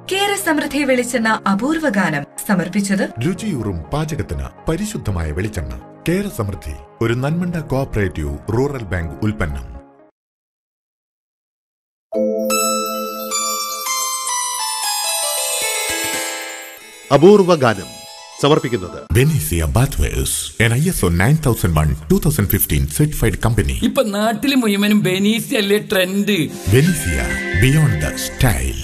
കേര സമൃദ്ധി വെളിച്ചെണ്ണ അപൂർവ ഗാനം സമർപ്പിച്ചത് രുചിയൂറും പാചകത്തിന് പരിശുദ്ധമായ വെളിച്ചെണ്ണ കേര സമൃദ്ധി ഒരു നന്മണ്ട കോഓപ്പറേറ്റീവ് റൂറൽ ബാങ്ക് ഉൽപ്പന്നം അപൂർവ ഗാനം സമർപ്പിക്കുന്നത് Benesia bathwares N I S O nine thousand one two thousand fifteen certified company ഇപ്പൊ നാട്ടില് മുഴുവനും ബെനീസ് അല്ലേ trend Benesia beyond the style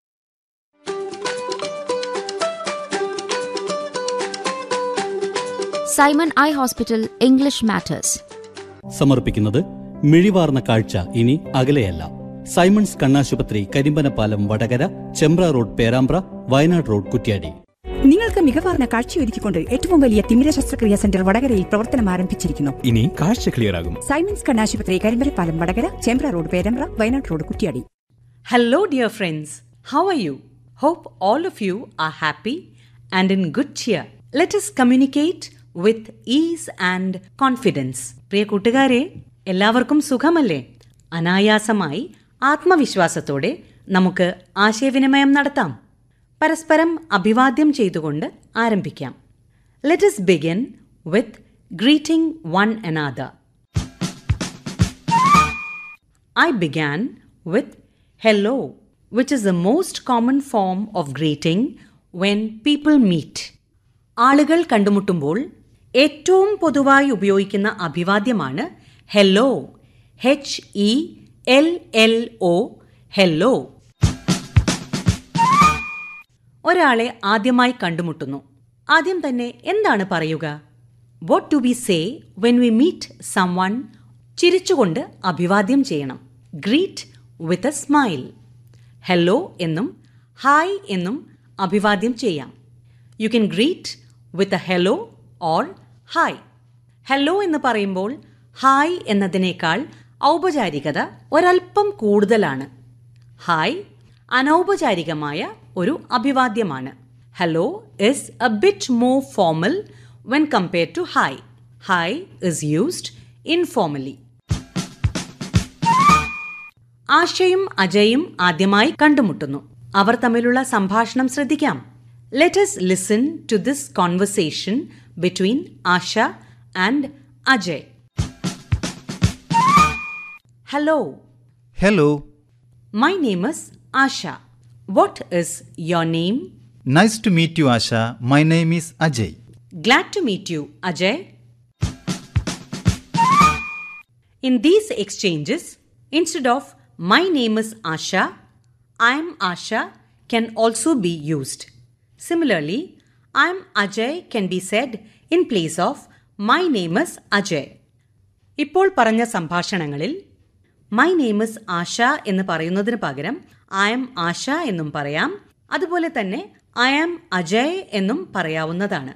Simon eye hospital English matters സമർപ്പിക്കുന്നത് മിഴിവാർന്ന കാഴ്ച ഇനി അകലെയല്ല സൈമൺസ് കണ്ണാശുപത്രി കരിമ്പനപ്പാലം വടകര ചെമ്പ്ര റോഡ് പേരാമ്പ്ര വയനാട് റോഡ് കുറ്റ്യാടി നിങ്ങൾക്ക് മികവാർന്ന കാഴ്ചയൊരുക്കിക്കൊണ്ട് ഏറ്റവും വലിയ തിമിര ശസ്ത്രക്രിയ സെന്റർ വടകരയിൽ പ്രവർത്തനം ആരംഭിച്ചിരിക്കുന്നു ഇനി കാഴ്ച ക്ലിയർ ആകും സൈമൻസ് കണ്ണാശുപത്രി Karimbanappalam Vatakara Chembra road Perambra Wayanad road Kuttiady Hello, dear friends. How are you? Hope all of you are happy and in good cheer. Let us communicate with ease and confidence. പ്രിയ കൂട്ടുകാരെ എല്ലാവർക്കും സുഖമല്ലേ അനായാസമായി ആത്മവിശ്വാസത്തോടെ നമുക്ക് ആശയവിനിമയം നടത്താം പരസ്പരം അഭിവാദ്യം ചെയ്തുകൊണ്ട് ആരംഭിക്കാം let us begin with greeting one another. I began with hello, which is the most common form of greeting when people meet. ആളുകൾ കണ്ടുമുട്ടുമ്പോൾ ഏറ്റവും പൊതുവായി ഉപയോഗിക്കുന്ന അഭിവാദ്യമാണ് hello H E L L O hello ഒരാളെ ആദ്യമായി കണ്ടുമുട്ടുന്നു ആദ്യം തന്നെ എന്താണ് പറയുക what to be say when we meet someone ചിരിച്ചുകൊണ്ട് അഭിവാദ്യം ചെയ്യണം greet with a smile hello എന്നും ഹായ് എന്നും അഭിവാദ്യം ചെയ്യാം you can greet with a hello or hi hello എന്ന് പറയുമ്പോൾ ഹായ് എന്നതിനേക്കാൾ ഔപചാരികത ഒരൽപ്പം കൂടുതലാണ് ഹായ് അനൗപചാരികമായ ഒരു അഭിവാദ്യമാണ് hello is a bit more formal when compare to hi hi is used informally ആശയും അജയും ആദ്യമായി കണ്ടുമുട്ടുന്നു അവർ തമ്മിലുള്ള സംഭാഷണം ശ്രദ്ധിക്കാം let's listen to this conversation between Asha and Ajay hello Hello, my name is Asha what is your name nice to meet you, Asha. My name is Ajay. Glad to meet you, Ajay. In these exchanges, instead of my name is Asha, I'm Asha can also be used. Similarly, I'm Ajay can be said in place of my name is Ajay. ഇപ്പോൾ പറഞ്ഞ സംഭാഷണങ്ങളിൽ my name is Asha എന്ന് പറയുന്നതിന് പകരം I I'm ആശ എന്നും പറയാം അതുപോലെ തന്നെ ഐ ആം അജയ് എന്നും പറയാവുന്നതാണ്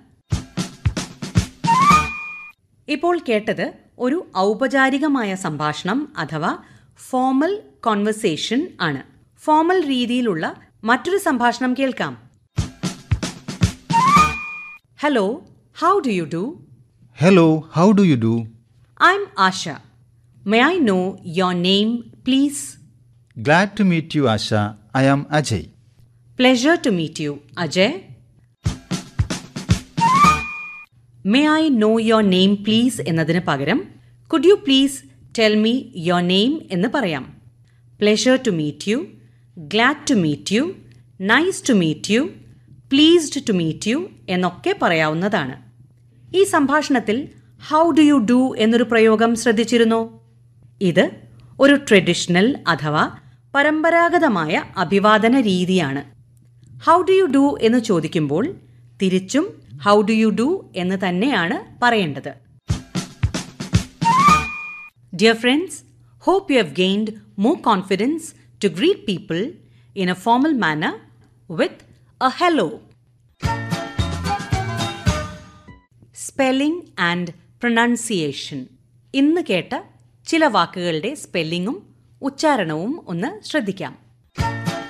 ഇപ്പോൾ കേട്ടത് ഒരു ഔപചാരികമായ സംഭാഷണം അഥവാ ഫോമൽ കോൺവെർസേഷൻ ആണ് ഫോമൽ രീതിയിലുള്ള മറ്റൊരു സംഭാഷണം കേൾക്കാം hello how do you do Hello, how do you do? I'm Asha may I know your name please Glad to meet you, Asha. I am Ajay. Pleasure to meet you, Ajay. May I know your name, please? എന്നതിന് പകരം could you please tell me your name എന്ന് പറയാം pleasure to meet you glad to meet you nice to meet you pleased to meet you എന്നൊക്കെ പറയാവുന്നതാണ് ഈ സംഭാഷണത്തിൽ how do you do എന്നൊരു പ്രയോഗം ശ്രദ്ധിച്ചിരുന്നോ ഇത് ഒരു ട്രഡീഷണൽ അഥവാ പരമ്പരാഗതമായ അഭിവാദന രീതിയാണ് ഹൗ ഡു യു ഡു എന്ന് ചോദിക്കുമ്പോൾ തിരിച്ചും ഹൗ ഡു യു ഡു എന്ന് തന്നെയാണ് പറയേണ്ടത് dear friends hope you have gained more confidence to greet people in a formal manner with a hello spelling and pronunciation ഇന്ന് കേട്ട ചില വാക്കുകളുടെ സ്പെല്ലിങ്ങും ഉച്ചാരണവും ഒന്ന് ശ്രദ്ധിക്കാം